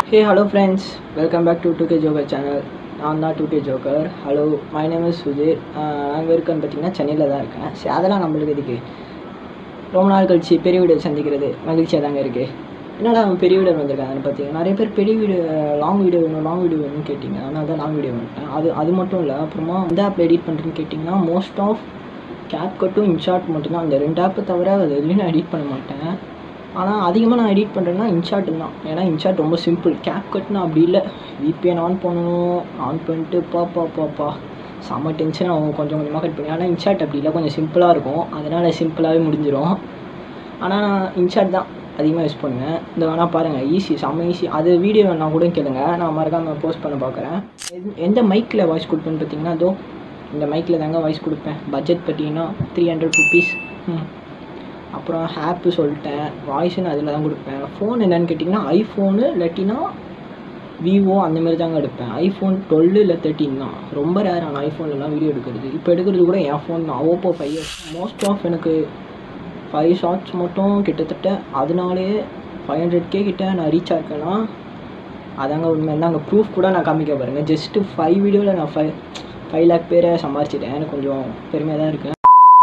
hey hello friends welcome back to two K Joker channel நான் தான் two K Joker hello my name is Sudhir அங்கே இருக்கேன்னு பார்த்தீங்கன்னா சென்னையில் தான் இருக்கேன் சரி அதெல்லாம் நம்மளுக்கு எதுக்கு ரொம்ப நாள் கழிச்சு பெரிய வீடு சந்திக்கிறது மகிழ்ச்சியாக தாங்க இருக்குது என்னடா அவன் பெரிய வீடு வந்திருக்காங்கன்னு பார்த்தீங்கன்னா நிறைய பேர் பெரிய வீடு லாங் வீடியோ வேணும் லாங் வீடியோ வேணும்னு கேட்டிங்க அதனால தான் லாங் வீடியோ வந்துட்டேன் அது அது மட்டும் இல்லை அப்புறமா எந்த ஆப்பில் எடிட் பண்ணுறேன்னு கேட்டிங்கன்னா மோஸ்ட் ஆஃப் கேப் கட்டும் இன்ஷாட் மட்டும்தான் அந்த ரெண்டு ஆப்பை தவிர அது எதுலையும் நான் எடிட் பண்ண மாட்டேன் ஆனால் அதிகமாக நான் எடிட் பண்ணுறேன்னா இன்ஷாட் தான் ஏன்னா இன்ஷாட் ரொம்ப சிம்பிள் கேப் கட்னா அப்படி இல்லை விபிஎன் ஆன் பண்ணணும் ஆன் பண்ணிட்டு பாப்பா பாப்பா செம்ம டென்ஷன் ஆகும் கொஞ்சம் கொஞ்சமாக கட் பண்ணி ஆனால் இன்ஷாட் அப்படி இல்லை கொஞ்சம் சிம்பிளாக இருக்கும் அதனால் சிம்பிளாகவே முடிஞ்சிடும் ஆனால் நான் இன்ஷாட் தான் அதிகமாக யூஸ் பண்ணுவேன் இந்த வேணால் பாருங்கள் ஈஸி செம்ம ஈஸி அது வீடியோ வேணா கூட கேளுங்க நான் மறக்காமல் போஸ்ட் பண்ண பார்க்குறேன் எந்த- எந்த மைக்கில் வாய்ஸ் கொடுப்பேன்னு பார்த்தீங்கன்னா அதோ இந்த மைக்கில் தாங்க வாய்ஸ் கொடுப்பேன் பட்ஜெட் பார்த்தீங்கன்னா த்ரீ ஹண்ட்ரட் ருபீஸ் அப்புறம் ஹேப்பு சொல்லிட்டேன் வாய்ஸ்னு அதில் தான் கொடுப்பேன் ஃபோன் என்னன்னு கேட்டிங்கன்னா ஐஃபோனு இல்லாட்டினா விவோ அந்த மாதிரி தாங்க எடுப்பேன் ஐஃபோன் டுவெல் இல்லை தேர்ட்டின் தான் ரொம்ப ரேர் ஆனால் ஐஃபோன்லலாம் வீடியோ எடுக்கிறது இப்போ எடுக்கிறது கூட என் ஃபோன் தான் Oppo five years most of எனக்கு ஃபைவ் ஷார்ட்ஸ் மட்டும் கிட்டத்தட்ட அதனாலே ஃபைவ் ஹண்ட்ரட் கே கிட்ட நான் ரீச் ஆயிருக்கேன்னா அதாங்க உண்மை நாங்கள் ப்ரூஃப் கூட நான் காமிக்க பாருங்க ஜஸ்ட்டு ஃபைவ் வீடியோவில் நான் ஃபைவ் ஃபைவ் லேக் பேரை சம்பாரிச்சிட்டேன் எனக்கு கொஞ்சம் பெருமையாக தான் இருக்கேன்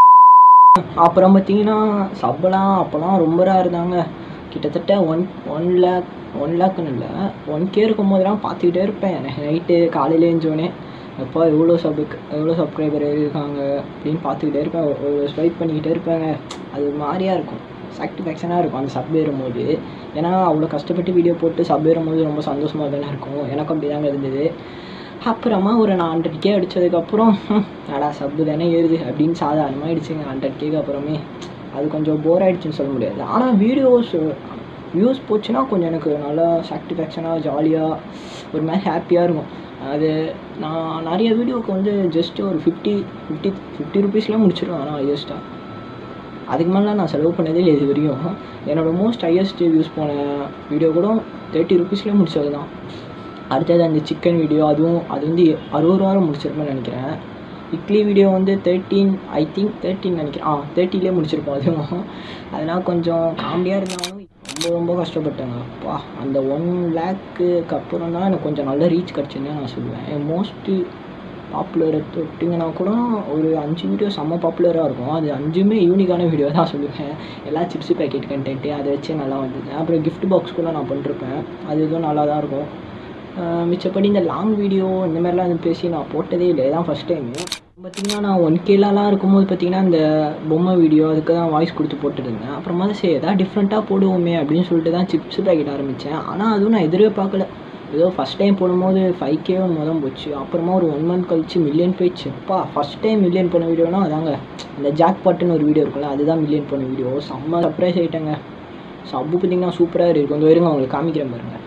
அப்புறம் பார்த்தீங்கன்னா சப்பெல்லாம் அப்போல்லாம் ரொம்ப ரேர் தாங்க கிட்டத்தட்ட ஒன் ஒன் லேக் ஒன் லேக்குன்னு இல்லை ஒன் கே இருக்கும் போதெல்லாம் பார்த்துக்கிட்டே இருப்பேன் நைட்டு காலையில எழுந்தோடனே எப்போ எவ்வளோ சபுக்கு எவ்வளோ சப்ஸ்கிரைபர் இருக்காங்க அப்படின்னு பார்த்துக்கிட்டே இருப்பேன் ஒரு ஸ்வைப் பண்ணிக்கிட்டே இருப்பேங்க அது ஒரு மாதிரியா இருக்கும் சாட்டிஸ்ஃபேக்ஷனாக இருக்கும் அந்த சப் ஏறும்போது ஏன்னா அவ்வளோ கஷ்டப்பட்டு வீடியோ போட்டு சப் ஏறும்போது ரொம்ப சந்தோஷமாக தானே இருக்கும் எனக்கும் அப்படி தாங்க இருந்தது அப்புறமா ஒரு நான் ஹண்ட்ரட் கே அடித்ததுக்கப்புறம் அடா சப்பு தானே ஏறுது அப்படின்னு சாதாரணமாக அடிச்சுங்க ஹண்ட்ரட் கேக்கு அப்புறமே அது கொஞ்சம் போர் ஆயிடுச்சுன்னு சொல்ல முடியாது ஆனால் வீடியோஸ் வியூஸ் போச்சுன்னா கொஞ்சம் எனக்கு நல்லா சாட்டிஸ்ஃபேக்ஷனாக ஜாலியாக ஒரு மாதிரி ஹாப்பியாக இருக்கும் அது நான் நிறைய வீடியோவுக்கு வந்து ஜஸ்ட் ஒரு ஃபிஃப்டி ஃபிஃப்டி ஃபிஃப்டி ருபீஸ்லாம் முடிச்சிடுவேன் ஆனால் ஹையஸ்ட்டாக அதுக்கு மேலே நான் செலவு பண்ணதே இல்லை இது வரையும் என்னோட மோஸ்ட் ஹையஸ்ட் வியூஸ் போன வீடியோ கூட தேர்ட்டி ருபீஸ்லேயே முடிச்சது தான் அடுத்தது அந்த சிக்கன் வீடியோ அதுவும் அது வந்து அறுபது ரூபா முடிச்சிருப்பேன்னு நினைக்கிறேன் இட்லி வீடியோ வந்து தேர்ட்டீன் ஐ திங்க் தேர்ட்டின் நினைக்கிறேன் ஆ தேர்ட்டிலே முடிச்சிருப்போம் அதுவும் அதெல்லாம் கொஞ்சம் காமெடியாக இருந்தாலும் ரொம்ப ரொம்ப கஷ்டப்பட்டேங்க அப்பா அந்த ஒன் லேக்குக்கு அப்புறம் தான் எனக்கு கொஞ்சம் நல்ல ரீச் கிடச்சுன்னு நான் சொல்லுவேன் மோஸ்ட்டு பாப்புலர் தொட்டிங்கன்னா கூட ஒரு அஞ்சு வீடியோ செம்ம பாப்புலராக இருக்கும் அது அஞ்சுமே யூனிக்கான வீடியோ தான் சொல்லுவேன் எல்லா சிப்ஸ் பேக்கெட் கண்டென்ட்டு அதை வச்சு நல்லா வந்தது அப்புறம் கிஃப்ட் பாக்ஸ் கூட நான் பண்ணிருப்பேன் அது இதுவும் நல்லா தான் இருக்கும் ஆஹ் மிச்சப்படி இந்த லாங் வீடியோ இந்த மாதிரிலாம் எதுவும் பேசி நான் போட்டதே இல்லை இதான் ஃபஸ்ட் டைமு பார்த்தீங்கன்னா நான் ஒன் கேலாலாம் இருக்கும்போது பார்த்தீங்கன்னா இந்த பொம்மை வீடியோ அதுக்கு தான் வாய்ஸ் கொடுத்து போட்டுருந்தேன் அப்புறமா தான் சரி எதாவது டிஃப்ரெண்ட்டாக போடுவோமே அப்படின்னு சொல்லிட்டு தான் சிப்ஸ் பேக்கெட் ஆரம்பித்தேன் ஆனால் அதுவும் நான் எதிரே பார்க்கல ஏதோ ஃபஸ்ட் டைம் போடும்போது ஃபைவ் கே மொதல் போச்சு அப்புறமா ஒரு ஒன் மந்த் கழிச்சு மில்லியன் போயிடுச்சு அப்பா ஃபஸ்ட் டைம் மில்லியன் போன வீடியோனா அதாங்க இந்த ஜாக் பாட்டுன்னு ஒரு வீடியோ இருக்குல்ல அதுதான் மில்லியன் போன வீடியோ செம்ம சர்ப்ரைஸ் ஆகிட்டேங்க சப்பு பார்த்தீங்கன்னா சூப்பராக இருக்குது கொஞ்சம் இருங்க உங்களுக்கு காமிக்கிறேன் பாருங்கள்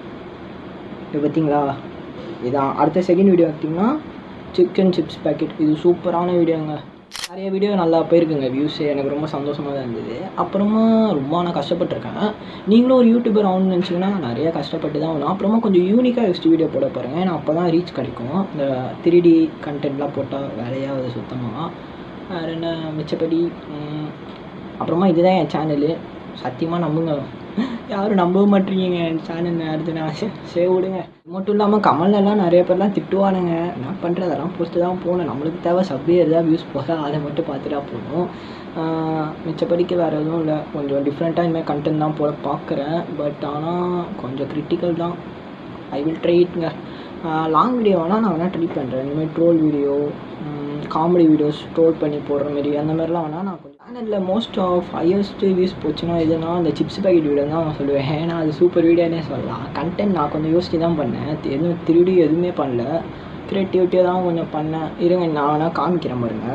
இப்போ பார்த்தீங்களா இதான் அடுத்த செகண்ட் வீடியோ பார்த்தீங்கன்னா சிக்கன் சிப்ஸ் பேக்கெட் இது சூப்பரான வீடியோங்க நிறைய வீடியோ நல்லா போயிருக்குங்க வியூஸு எனக்கு ரொம்ப சந்தோஷமாக தான் இருந்தது அப்புறமா ரொம்ப நான் கஷ்டப்பட்டிருக்கேன் நீங்களும் ஒரு யூடியூபர் ஆகணும்னு நினச்சிங்கன்னா நிறைய கஷ்டப்பட்டு தான் ஆகணும் அப்புறமா கொஞ்சம் யூனிக்காக வச்சுட்டு வீடியோ போட பாருங்க ஏன்னா அப்போ தான் ரீச் கிடைக்கும் இந்த த்ரீ டி கண்டென்ட்லாம் போட்டால் வேலையாகுது சுத்தமாக வேறு என்ன மிச்சப்படி ம், அப்புறமா இதுதான் என் சேனலு சத்தியமாக நம்புங்க யாரும் நம்ப மாட்டீங்க என் சேனல் அடுத்து நான் சே- சரி விடுங்க இது மட்டும் இல்லாமல் கமல்லலாம் நிறைய பேர்லாம் திட்டுவானுங்க என்ன பண்ணுறது அதெல்லாம் பொறுத்து தான் போகணும் நம்மளுக்கு தேவை சப்வே எதாவது வியூஸ் போக அதை மட்டும் பார்த்துட்டா போதும் ஆஹ் மிச்சப்படிக்கு வேறு எதுவும் இல்லை கொஞ்சம் டிஃப்ரெண்ட்டாக இனிமேல் கண்டென்ட் தான் போட பார்க்குறேன் பட் ஆனால் கொஞ்சம் கிரிட்டிக்கல் தான் ஐ வில் ட்ரை இட்ங்க லாங் வீடியோ வேணால் நான் வேணால் ட்ரை பண்ணுறேன் இனிமேல் troll video comedy videos troll பண்ணி போடுற மாதிரி அந்த மாதிரிலாம் வேணால் நான் கொஞ்சம் சேனலில் மோஸ்ட் ஆஃப் ஹையஸ்ட் வியூஸ் போச்சுன்னா எதுனா அந்த சிப்ஸ் பேக்கெட் வீடியோ தான் நான் சொல்லுவேன் ஏன்னா அது சூப்பர் வீடியோனே சொல்லலாம் கண்டென்ட் நான் கொஞ்சம் யோசிச்சு தான் பண்ணேன் தி- எதுவும் திருடி எதுவுமே பண்ணல க்ரியேட்டிவிட்டியாக தான் கொஞ்சம் பண்ணேன் இருங்க நான் வேணால் காமிக்கிறேன் பாருங்க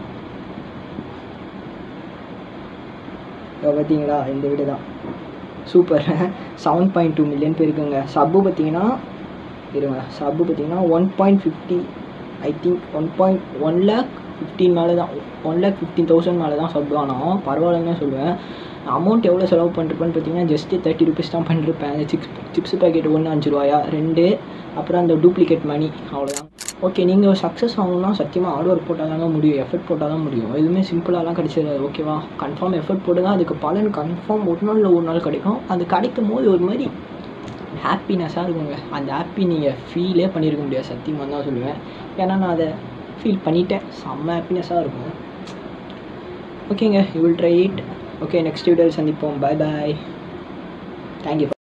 இப்போ பார்த்தீங்களா இந்த வீடியோ தான் super seven point two million பேருக்குங்க சப்பு பார்த்தீங்கன்னா இருங்க சப்பு பார்த்தீங்கன்னா one point fifty I think one point one lakh fifteen மேலே தான் ஒன் லேக் ஃபிஃப்டீன் தௌசண்ட் மேலே தான் சப் ஆனால் பரவாயில்லன்னு தான் சொல்லுவேன் அமௌண்ட் எவ்வளோ செலவு பண்ணிருப்பேன்னு பார்த்தீங்கன்னா ஜஸ்ட்டு தேர்ட்டி ருபீஸ் தான் பண்ணிருப்பேன் அந்த சிக்ஸ் சிப்ஸ் பேக்கெட் ஒன்று அஞ்சு ரூபாயா ரெண்டு அப்புறம் அந்த டூப்ளிகேட் மணி அவ்வளோதான் ஓகே நீங்கள் சக்ஸஸ் ஆகணும்னா சத்தியமாக ஹார்ட் ஒர்க் போட்டால் தாங்க முடியும் எஃபர்ட் போட்டால் தான் முடியும் எதுவுமே சிம்பிளாலாம் கிடைச்சிடாது ஓகேவா கன்ஃபார்ம் எஃபர்ட் போடுங்க அதுக்கு பலன் கன்ஃபார்ம் ஒரு நாள் இல்லை ஒரு நாள் கிடைக்கும் அது கிடைக்கும் போது ஒரு மாதிரி ஹாப்பினஸ்ஸாக இருக்குங்க அந்த ஹாப்பி நீங்கள் ஃபீலே பண்ணியிருக்க முடியாது சத்தியமாக தான் சொல்லுவேன் ஏன்னா நான் அதை ஃபீல் பண்ணிட்டேன் செம்ம ஹாப்பினஸ்ஸாக இருக்கும் ஓகேங்க you will try it okay next வீடியோவில் சந்திப்போம் பாய் பாய் தேங்க்யூ